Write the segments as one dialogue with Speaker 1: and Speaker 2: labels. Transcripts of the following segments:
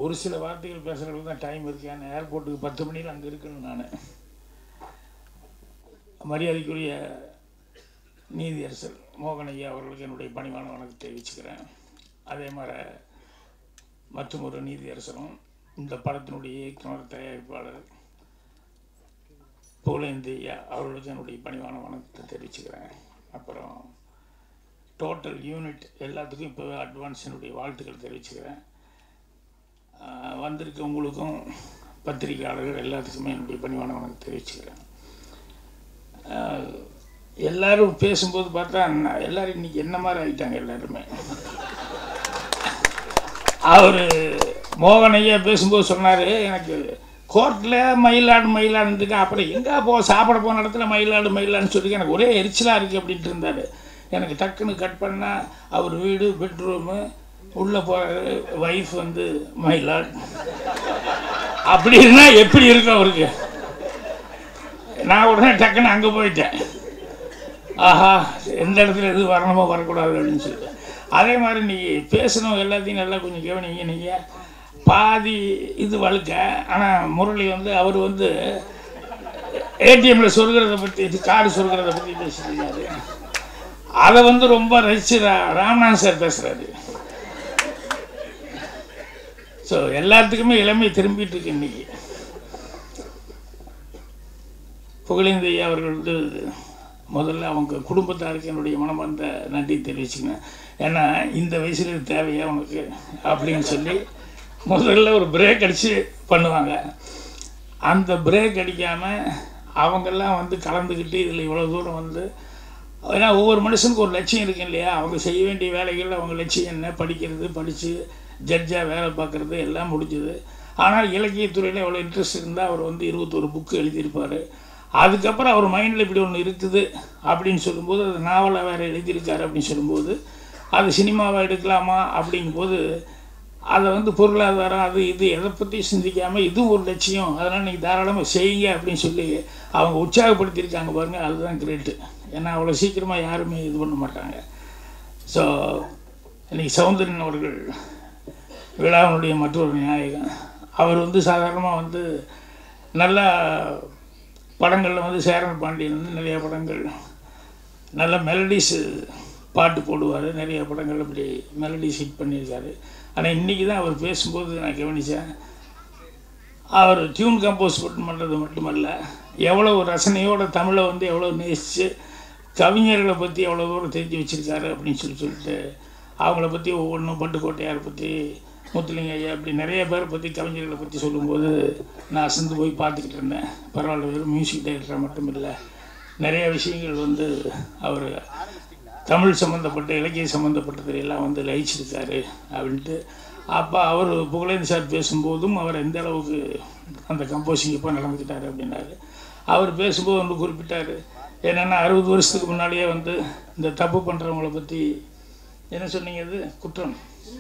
Speaker 1: ஒரு சில வார்த்தைகள் பேசுகிறதுக்கு தான் டைம் இருக்கு ஏன்னா ஏர்போர்ட்டுக்கு பத்து மணியில் அங்கே இருக்கணும் நான் மரியாதைக்குரிய நீதியரசர் மோகன் ஐயா அவர்களுக்கு என்னுடைய பணிவான வணக்கத்தை தெரிவிச்சுக்கிறேன் அதே மாதிரி மற்றும் ஒரு நீதியரசரும் இந்த படத்தினுடைய இயக்குனர் தயாரிப்பாளர் புகழேந்தி ஐயா அவர்களுக்கு என்னுடைய பணிவான வணக்கத்தை தெரிவிச்சுக்கிறேன் அப்புறம் டோட்டல் யூனிட் எல்லாத்துக்கும் இப்போவே அட்வான்ஸ் என்னுடைய வாழ்த்துக்கள் தெரிவிச்சுக்கிறேன் ஆஹ் வந்திருக்க உங்களுக்கும் பத்திரிகையாளர்கள் எல்லாத்துக்குமே என்னுடைய பணிவான வணக்கம் தெரிவிச்சுக்கிறேன் ஆஹ் எல்லாரும் பேசும்போது பார்த்தா நான் எல்லாரும் இன்னைக்கு என்ன மாதிரி ஆகிட்டாங்க எல்லாருமே அவர் மோகன் ஐயா பேசும்போது சொன்னார் எனக்கு கோர்ட்டில் மயிலாடு மயிலாடுக்கு அப்புறம் எங்கே போ சாப்பிட போன இடத்துல மயிலாடு மயிலாடுன்னு சொல்லி எனக்கு ஒரே எரிச்சலாக இருக்குது அப்படின்ட்டு இருந்தார் எனக்கு டக்குன்னு கட் பண்ணால் அவர் வீடு பெட்ரூமு உள்ளே போகிற ஒய்ஃப் வந்து மயிலாடு அப்படி இருந்தால் எப்படி இருக்கும் அவருக்கு நான் உடனே டக்குன்னு அங்கே போயிட்டேன் ஆஹா எந்த இடத்துல எது வரணுமோ வரக்கூடாது அப்படின்னு சொல்லிட்டு அதே மாதிரி நீ பேசணும் எல்லாத்தையும் நல்லா கொஞ்சம் கவனிங்க நீங்கள் பாதி இது வழுக்க ஆனால் முரளி வந்து அவர் வந்து ஏடிஎம்ல சொருகிறத பற்றி கார்டு சொருகிறத பற்றி பேசியிருக்காரு அதை வந்து ரொம்ப ரசிச்சு ரா- ராமநாதன் சார் பேசுகிறாரு ஸோ எல்லாத்துக்குமே இளமை திரும்பிட்டு இருக்கு இன்னைக்கு புகழேந்தி ஐயா அவர்கள் வந்து முதல்ல அவங்க குடும்பத்தாருக்கு என்னுடைய மனமார்ந்த நன்றி தெரிவிச்சுக்கணும் ஏன்னா இந்த வயசுல இது தேவையா உனக்கு அப்படின்னு சொல்லி முதல்ல ஒரு பிரேக் அடித்து பண்ணுவாங்க அந்த பிரேக் அடிக்காமல் அவங்கெல்லாம் வந்து கலந்துக்கிட்டு இதில் இவ்வளோ தூரம் வந்து ஏன்னா ஒவ்வொரு மனுஷனுக்கு ஒரு லட்சியம் இருக்கு இல்லையா அவங்க செய்ய வேண்டிய வேலைகள் அவங்க லட்சியம் என்ன படிக்கிறது படித்து ஜட்ஜாக வேலை பார்க்குறது எல்லாம் முடிஞ்சுது ஆனால் இலக்கியத்துறையில் எவ்வளோ இன்ட்ரெஸ்ட் இருந்தால் அவர் வந்து இருபத்தொரு புக்கு எழுதியிருப்பார் அதுக்கப்புறம் அவர் மைண்டில் இப்படி ஒன்று இருக்குது அப்படின்னு சொல்லும்போது அது நாவலாக வேறு எழுதியிருக்காரு அப்படின்னு சொல்லும்போது அது சினிமாவை எடுக்கலாமா அப்படிங்கும்போது அதை வந்து பொருளாதாரம் அது இது எதை பற்றி சிந்திக்காமல் இது ஒரு லட்சியம் அதனால் நீங்கள் தாராளமாக செய்யுங்க அப்படின்னு சொல்லி அவங்க உற்சாகப்படுத்தியிருக்காங்க பாருங்கள் அதுதான் கிரேட்டு ஏன்னா அவ்வளோ சீக்கிரமாக யாருமே இது பண்ண மாட்டாங்க ஸோ இன்னைக்கு சௌந்தரன் அவர்கள் விழாவினுடைய மற்றொரு நாயகன் அவர் வந்து சாதாரணமாக வந்து நல்ல படங்களில் வந்து சேரன் பாண்டியன் வந்து நிறைய படங்கள் நல்ல மெலடிஸ் பாட்டு போடுவார் நிறைய படங்கள் அப்படி மெலடிஸ் ஹிட் பண்ணியிருக்காரு ஆனால் இன்றைக்கி தான் அவர் பேசும்போது நான் கவனித்தேன் அவர் டியூன் கம்போஸ் பண்ணுறது மட்டுமல்ல எவ்வளோ ரசனையோட தமிழை வந்து எவ்வளோ நேசித்து கவிஞர்களை பற்றி எவ்வளோ தூரம் தெரிஞ்சு வச்சுருக்காரு அப்படின்னு சொல்லி சொல்லிட்டு அவங்கள பற்றி ஒவ்வொன்றும் பட்டுக்கோட்டையார் பற்றி முத்துலிங்க ஐயா அப்படி நிறைய பேரை பற்றி கவிஞர்களை பற்றி சொல்லும்போது நான் அசந்து போய் பார்த்துக்கிட்டு இருந்தேன் பரவாயில்ல வெறும் மியூசிக் டைரக்டர் மட்டும் இல்லை நிறைய விஷயங்கள் வந்து அவர் தமிழ் சம்மந்தப்பட்ட இலக்கிய சம்மந்தப்பட்டது எல்லாம் வந்து லயிச்சிருக்காரு அப்படின்ட்டு அப்போ அவர் புகழேந்தி சார் பேசும்போதும் அவர் எந்த அளவுக்கு அந்த கம்போசிங் இப்போ நடந்துக்கிட்டாரு அப்படின்னாரு அவர் பேசும்போது ஒன்று குறிப்பிட்டார் என்னென்னா அறுபது வருஷத்துக்கு முன்னாடியே வந்து இந்த தப்பு பண்ணுறவங்கள பற்றி என்ன சொன்னீங்க அது குற்றம்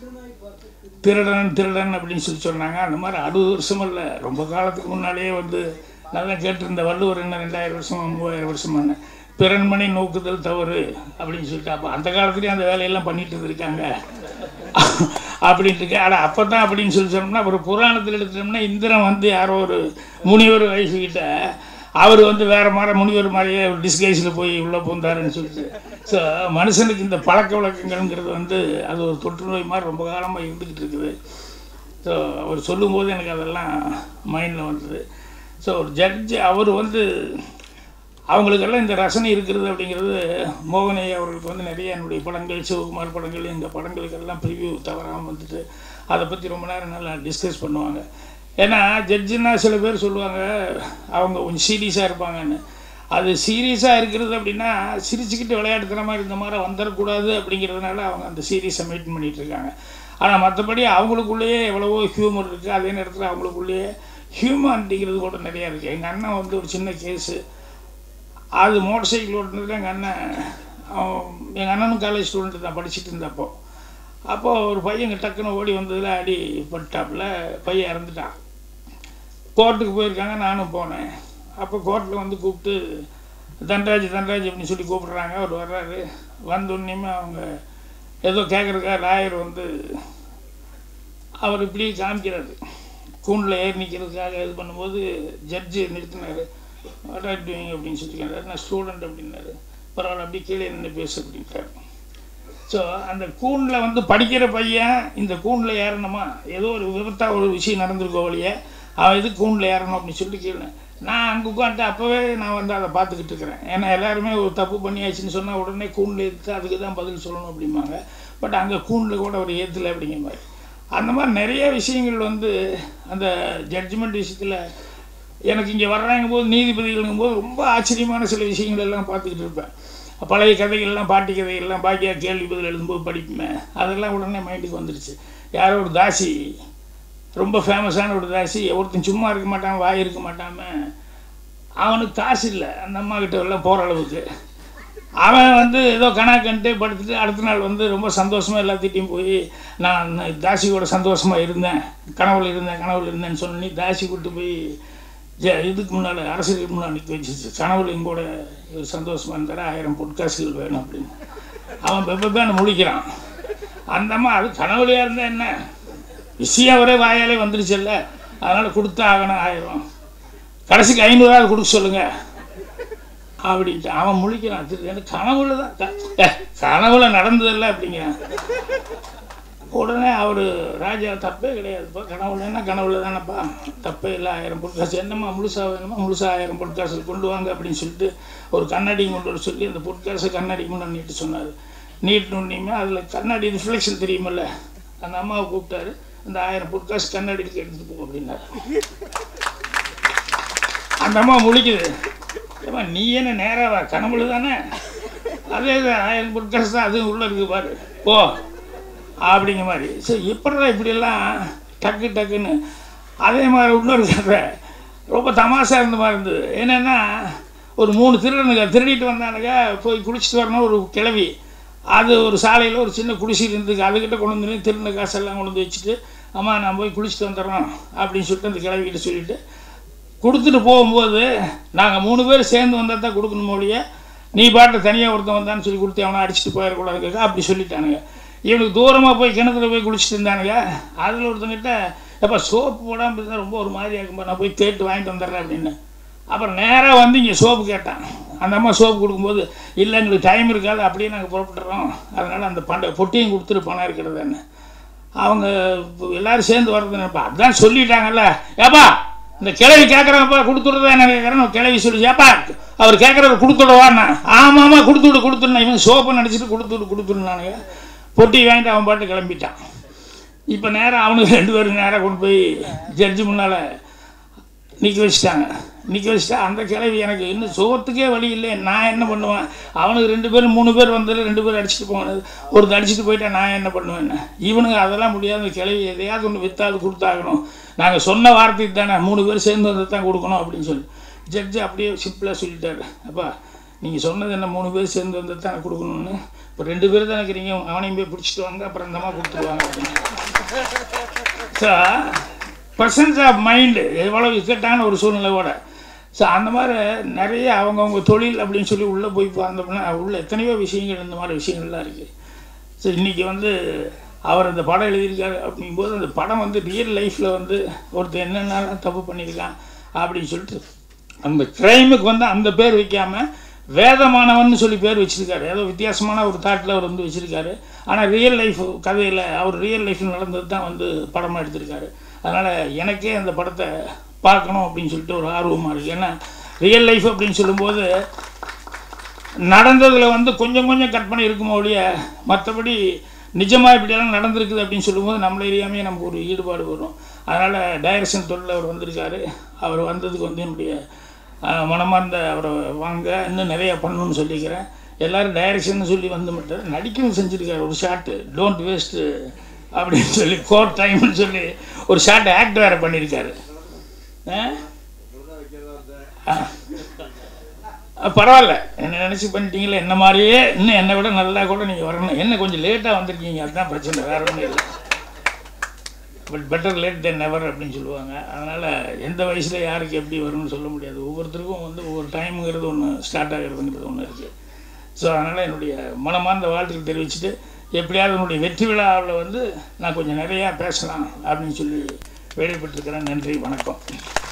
Speaker 1: திருடன் திருடன் அப்படின்னு சொல்லி சொன்னாங்க அந்த மாதிரி அறுபது வருஷம் இல்லை ரொம்ப காலத்துக்கு முன்னாடியே வந்து நல்லா கேட்டிருந்த வள்ளுவர் என்ன ரெண்டாயிரம் வருஷமா மூவாயிரம் வருஷமான பிறன்மணி நோக்குதல் தவறு அப்படின்னு சொல்லிட்டு அப்போ அந்த காலத்துலேயும் அந்த வேலையெல்லாம் பண்ணிட்டு இருந்திருக்காங்க அப்படின்ட்டு இருக்கு. அட அப்போ தான் அப்படின்னு சொல்லி சொன்னோம்னா ஒரு புராணத்தில் எடுத்துட்டோம்னா இந்திரன் வந்து யாரோ ஒரு முனிவர் வயசுக்கிட்ட அவர் வந்து வேற மாதிரி முனிவர் மாதிரியே ஒரு டிஸ்கைஸில் போய் உள்ளே பூந்தாருன்னு சொல்லிட்டு ஸோ மனுஷனுக்கு இந்த பழக்க வழக்கங்கள்ங்கிறது வந்து அது ஒரு தொற்று நோய் மாதிரி ரொம்ப காலமாக இருந்துக்கிட்டு இருக்குது ஸோ அவர் சொல்லும்போது எனக்கு அதெல்லாம் மைண்டில் வந்தது ஸோ ஒரு ஜட்ஜ் அவர் வந்து அவங்களுக்கெல்லாம் இந்த ரசனை இருக்கிறது அப்படிங்கிறது மோகனை அவர்களுக்கு வந்து நிறைய என்னுடைய படங்கள் சிவகுமார் படங்கள் இந்த படங்களுக்கெல்லாம் ப்ரிவ்யூ தவறாமல் வந்துட்டு அதை பற்றி ரொம்ப நேரம் நல்லா டிஸ்கஸ் பண்ணுவாங்க ஏன்னா ஜட்ஜுன்னா சில பேர் சொல்லுவாங்க அவங்க கொஞ்சம் சீரியஸாக இருப்பாங்கன்னு அது சீரியஸாக இருக்கிறது அப்படின்னா சிரிச்சுக்கிட்டு விளையாடுற இந்த மாதிரி வந்துடக்கூடாது அப்படிங்கிறதுனால அவங்க அந்த சீரியஸை மெயின்டைன் பண்ணிகிட்டு இருக்காங்க ஆனால் மற்றபடி அவங்களுக்குள்ளேயே எவ்வளவோ ஹியூமர் இருக்குது அதே நேரத்தில் அவங்களுக்குள்ளேயே ஹியூமானிட்டிங்கிறது கூட நிறையா இருக்குது எங்கள் அண்ணன் வந்து ஒரு சின்ன கேஸு அது மோட்டர் சைக்கிள் ஓட்டுனதுல எங்கள் அண்ணன் அவன் எங்கள் அண்ணனும் காலேஜ் ஸ்டூடெண்ட் தான் படிச்சுட்டு இருந்தப்போ அப்போது ஒரு பையன் டக்குன்னு ஓடி வந்ததில் அடி பட்டாப்புல பையன் இறந்துட்டான் கோர்ட்டுக்கு போயிருக்காங்க நானும் போனேன் அப்போ கோர்ட்டில் வந்து கூப்பிட்டு தண்டராஜ் தண்டராஜ் அப்படின்னு சொல்லி கூப்பிடுறாங்க அவர் வர்றாரு வந்தோடனேயுமே அவங்க ஏதோ கேட்குறக்கா லாயர் வந்து அவர் இப்படி காமிக்கிறாரு கூண்டில் ஏறி நிற்கிறதுக்காக இது பண்ணும்போது ஜட்ஜு நிறுத்தினார் வாட் ஆர் டூயிங் அப்படின்னு சொல்லி கேட்டார் நான் ஸ்டூடெண்ட் அப்படின்னாரு பரவாயில்ல அப்படி கீழே நின்று பேசு அப்படின்ட்டார் ஸோ அந்த கூண்டில் வந்து படிக்கிற பையன் இந்த கூண்டில் ஏறணுமா ஏதோ ஒரு விபத்தாக ஒரு விஷயம் நடந்திருக்கோ வழியே அவன் எது கூண்டில் ஏறணும் அப்படின்னு சொல்லிட்டு கீழே நான் அங்கே உட்காந்துட்டு அப்போவே நான் வந்து அதை பார்த்துக்கிட்டு இருக்கிறேன் ஏன்னா எல்லாருமே ஒரு தப்பு பண்ணியாச்சுன்னு சொன்னால் உடனே கூண்டில் எடுத்து அதுக்கு தான் பதில் சொல்லணும் அப்படிம்பாங்க பட் அங்கே கூண்டில் கூட அவர் ஏற்றலை அப்படிங்கிற மாதிரி அந்த மாதிரி நிறைய விஷயங்கள் வந்து அந்த ஜட்ஜ்மெண்ட் விஷயத்தில் எனக்கு இங்கே வர்றாங்க போது நீதிபதிகளுங்கும் போது ரொம்ப ஆச்சரியமான சில விஷயங்கள் எல்லாம் பார்த்துக்கிட்டு இருப்பேன் பழைய கதைகள்லாம் பாட்டி கதைகள்லாம் பாக்கியா கேள்வி பதில் எழுதும்போது படிப்பேன் அதெல்லாம் உடனே மைண்டுக்கு வந்துடுச்சு யாரோ ஒரு தாசி ரொம்ப ஃபேமஸான ஒரு தாசி ஒருத்தன் சும்மா இருக்க மாட்டான் வாய் இருக்க மாட்டாம அவனுக்கு காசு இல்லை அந்த அம்மா கிட்ட எல்லாம் போகிற அளவுக்கு அவன் வந்து ஏதோ கணக்கன்ட்டு படுத்துட்டு அடுத்த நாள் வந்து ரொம்ப சந்தோஷமாக எல்லாத்திட்டையும் போய் நான் தாசியோட சந்தோஷமாக இருந்தேன் கனவுல இருந்தேன் கனவுல இருந்தேன்னு சொன்னி தாசி கூட்டு போய் ஜ இதுக்கு முன்னால் அரசுக்கு முன்னால் நிற்க வச்சிச்சு கனவுல எங்கூட இவர் சந்தோஷமாக இருந்தார் ஆயிரம் பொற்காசுகள் வேணும் அப்படின்னு அவன் பெப்பேன்னு முழிக்கிறான் அந்த அம்மா அது கனவுலையாக இருந்தால் என்ன விஷயம் ஒரே வாயாலே வந்துருச்சுல்ல அதனால் கொடுத்தா ஆகணும் ஆயிரம் கடைசிக்கு ஐநூறாவது கொடுக்க சொல்லுங்கள் அப்படின்ட்டு அவன் முழிக்கிறான் திரு எனக்கு கனவுல தான் க- ஏ, கனவுல நடந்ததில்ல அப்படிங்கிறான் உடனே அவர் ராஜா தப்பே கிடையாதுப்பா கனவுல என்ன கனவுல தானேப்பா தப்பே இல்லை ஆயிரம் பொற்காசு என்னம்மா முழுசா வேணுமா முழுசா ஆயிரம் பொற்காசு கொண்டு வாங்க அப்படின்னு சொல்லிட்டு ஒரு கண்ணாடி கொண்டு வர சொல்லி அந்த பொற்காசு கண்ணாடி முன்னாடி நீட்டு சொன்னார் நீட்டணுன்னே அதில் கண்ணாடி ரிஃப்ளெக்ஷன் தெரியுமில்ல அந்த அம்மாவை கூப்பிட்டாரு அந்த ஆயிரம் பொற்காசு கண்ணாடி இருக்கு எடுத்துட்டு போ அப்படின்னாரு அந்த அம்மா முழிக்குது ஏம்மா நீ என்ன நேரா வா கனவுல தானே அதே தான் ஆயிரம் பொற்காசு தான் அதுவும் உள்ளே இருக்கு பாரு போ அப்படிங்கிற மாதிரி சரி எப்படிடா இப்படியெல்லாம் டக்கு டக்குன்னு அதே மாதிரி இன்னொரு கதை ரொம்ப தமாஷா இருந்த மாதிரி இருந்தது என்னென்னா ஒரு மூணு திருடனுங்க திருடிட்டு வந்தானுங்க போய் குளிச்சுட்டு வரணும் ஒரு கிளவி அது ஒரு சாலையில் ஒரு சின்ன குடிசையில் இருந்துக்கு அதுக்கிட்ட கொண்டு வந்து திருடின காசெல்லாம் கொண்டு வந்து வச்சுட்டு அம்மா நான் போய் குளிச்சுட்டு வந்துடுறோம் அப்படின்னு சொல்லிட்டு அந்த கிளவிக்கிட்ட சொல்லிட்டு கொடுத்துட்டு போகும்போது நாங்கள் மூணு பேர் சேர்ந்து வந்தால் தான் கொடுக்கணும் ஒழிய நீ பாட்டு தனியாக ஒருத்தன் வந்தான்னு சொல்லி கொடுத்து அவனை அடிச்சுட்டு போயிடக்கூடாதுங்க அப்படி சொல்லிட்டானுங்க இவனுக்கு தூரமாக போய் கிணத்துல போய் குளிச்சுட்டு இருந்தானுங்க அதில் ஒருத்தங்கிட்ட எப்போ சோப்பு போடாமல் இருந்தால் ரொம்ப ஒரு மாதிரியா இருக்கும்பா நான் போய் கேட்டு வாங்கிட்டு வந்துடுறேன் அப்படின்னு அப்புறம் நேராக வந்து இங்கே சோப்பு கேட்டான் அந்த அம்மா சோப்பு கொடுக்கும்போது இல்லை எங்களுக்கு டைம் இருக்காது அப்படியே நாங்கள் புறப்பட்டுறோம் அதனால் அந்த பண்டை பொட்டியும் கொடுத்துட்டு பணம் இருக்கிறது என்ன அவங்க எல்லாரும் சேர்ந்து வர்றது நினைப்பா அதான் சொல்லிட்டாங்கல்ல ஏப்பா இந்த கிழவி கேட்குறாங்கப்பா கொடுத்துடுறதா என்ன கேட்குறேன் கிழவி சொல்லி ஏப்பா அவர் கேட்குறத கொடுத்துடுவான்னா ஆமாம் ஆமாம் கொடுத்து விடு கொடுத்துருந்தேன் இவன் சோப்பை நினச்சிட்டு கொடுத்து விடு கொடுத்துருந்தானுங்க பொட்டி வாங்கிட்டு அவன் பாட்டு கிளம்பிட்டான் இப்போ நேரம் அவனுக்கு ரெண்டு பேரும் நேராக கொண்டு போய் ஜட்ஜு முன்னால் நிற்க வச்சுட்டாங்க நிற்க வச்சுட்டா அந்த கிழவி எனக்கு இன்னும் சோத்துக்கே வழி இல்லை நான் என்ன பண்ணுவேன் அவனுக்கு ரெண்டு பேரும் மூணு பேர் வந்ததில் ரெண்டு பேர் அடிச்சுட்டு போனது ஒருத்தர் அடிச்சுட்டு போயிட்டா நான் என்ன பண்ணுவேன் இவனுங்க அதெல்லாம் முடியாது கிழவி எதையாவது ஒன்று விற்றாது கொடுத்தாகணும் நாங்கள் சொன்ன வார்த்தைக்கு தானே மூணு பேர் சேர்ந்து வந்து தான் கொடுக்கணும் அப்படின்னு சொல்லி ஜட்ஜு அப்படியே சிம்பிளாக சொல்லிட்டாரு அப்பா நீங்கள் சொன்னது என்ன மூணு பேர் சேர்ந்து வந்து தானே கொடுக்கணும்னு இப்போ ரெண்டு பேர் தான் இருக்கிறீங்க அவனையும் போய் பிடிச்சிட்டு வாங்க அப்புறம் இந்த மாதிரி கொடுத்துருவாங்க அப்படின்னு ஸோ பர்சன்ஸ் ஆஃப் மைண்டு எவ்வளோ இக்கட்டான ஒரு சூழ்நிலையோட ஸோ அந்த மாதிரி நிறைய அவங்கவுங்க தொழில் அப்படின்னு சொல்லி உள்ளே போய் பார்த்தோம்னா உள்ள எத்தனையோ விஷயங்கள் இந்த மாதிரி விஷயங்கள்லாம் இருக்குது ஸோ இன்றைக்கி வந்து அவர் அந்த படம் எழுதியிருக்காரு அப்படிங்கும்போது அந்த படம் வந்து ரியல் லைஃப்பில் வந்து ஒருத்தர் என்னென்னலாம் தப்பு பண்ணியிருக்கான் அப்படின்னு சொல்லிட்டு அந்த கிரைமுக்கு வந்து அந்த பேர் வைக்காம வேதமானவன் சொல்லி பேர் வச்சிருக்காரு ஏதோ வித்தியாசமான ஒரு தாட்டில் அவர் வந்து வச்சிருக்காரு ஆனால் ரியல் லைஃப் கதையில் அவர் ரியல் லைஃப்பில் நடந்தது தான் வந்து படமாக எடுத்திருக்காரு அதனால் எனக்கே அந்த படத்தை பார்க்கணும் அப்படின்னு சொல்லிட்டு ஒரு ஆர்வமாக இருக்குது ஏன்னா ரியல் லைஃப் அப்படின்னு சொல்லும்போது நடந்ததில் வந்து கொஞ்சம் கொஞ்சம் கற்பனை இருக்குமோ ஒழிய மற்றபடி நிஜமாக இப்படியெல்லாம் நடந்திருக்குது அப்படின்னு சொல்லும்போது நம்மளை அறியாமையே நமக்கு ஒரு ஈடுபாடு வரும் அதனால் டைரக்ஷன் தொழில் அவர் வந்திருக்காரு அவர் வந்ததுக்கு வந்து என்னுடைய அஹ், மனமார்ந்த அவரை வாங்க இன்னும் நிறைய பண்ணணும்னு சொல்லிக்கிறேன் எல்லாரும் டைரக்ஷன் சொல்லி வந்து மட்டும் நடிக்கவும் செஞ்சுருக்காரு ஒரு ஷாட்டு டோன்ட் வேஸ்ட்டு அப்படின்னு சொல்லி கோர் டைம்னு சொல்லி ஒரு ஷார்ட் ஆக்ட் வேறு பண்ணியிருக்காரு ஆ ஆ, பரவாயில்ல என்ன நினச்சி பண்ணிட்டீங்களே என்ன மாதிரியே இன்னும் என்னை விட நல்லா கூட நீங்கள் வரணும் என்ன கொஞ்சம் லேட்டாக வந்திருக்கீங்க அதுதான் பிரச்சனை வேற ஒன்றும் இல்லை but better late than never அப்படின்னு சொல்லுவாங்க அதனால் எந்த வயசில் யாருக்கு எப்படி வரும்னு சொல்ல முடியாது ஒவ்வொருத்தருக்கும் வந்து ஒவ்வொரு டைமுங்கிறது ஒன்று ஸ்டார்ட் ஆகிறதுங்கிறது ஒன்று இருக்குது ஸோ அதனால் என்னுடைய மனமார்ந்த வாழ்த்துக்கள் தெரிவிச்சுட்டு எப்படியாவது உன்னுடைய வெற்றி விழாவில் வந்து நான் கொஞ்சம் நிறையா பேசலாம் அப்படின்னு சொல்லி வெளிப்பட்டிருக்கிறேன் நன்றி வணக்கம்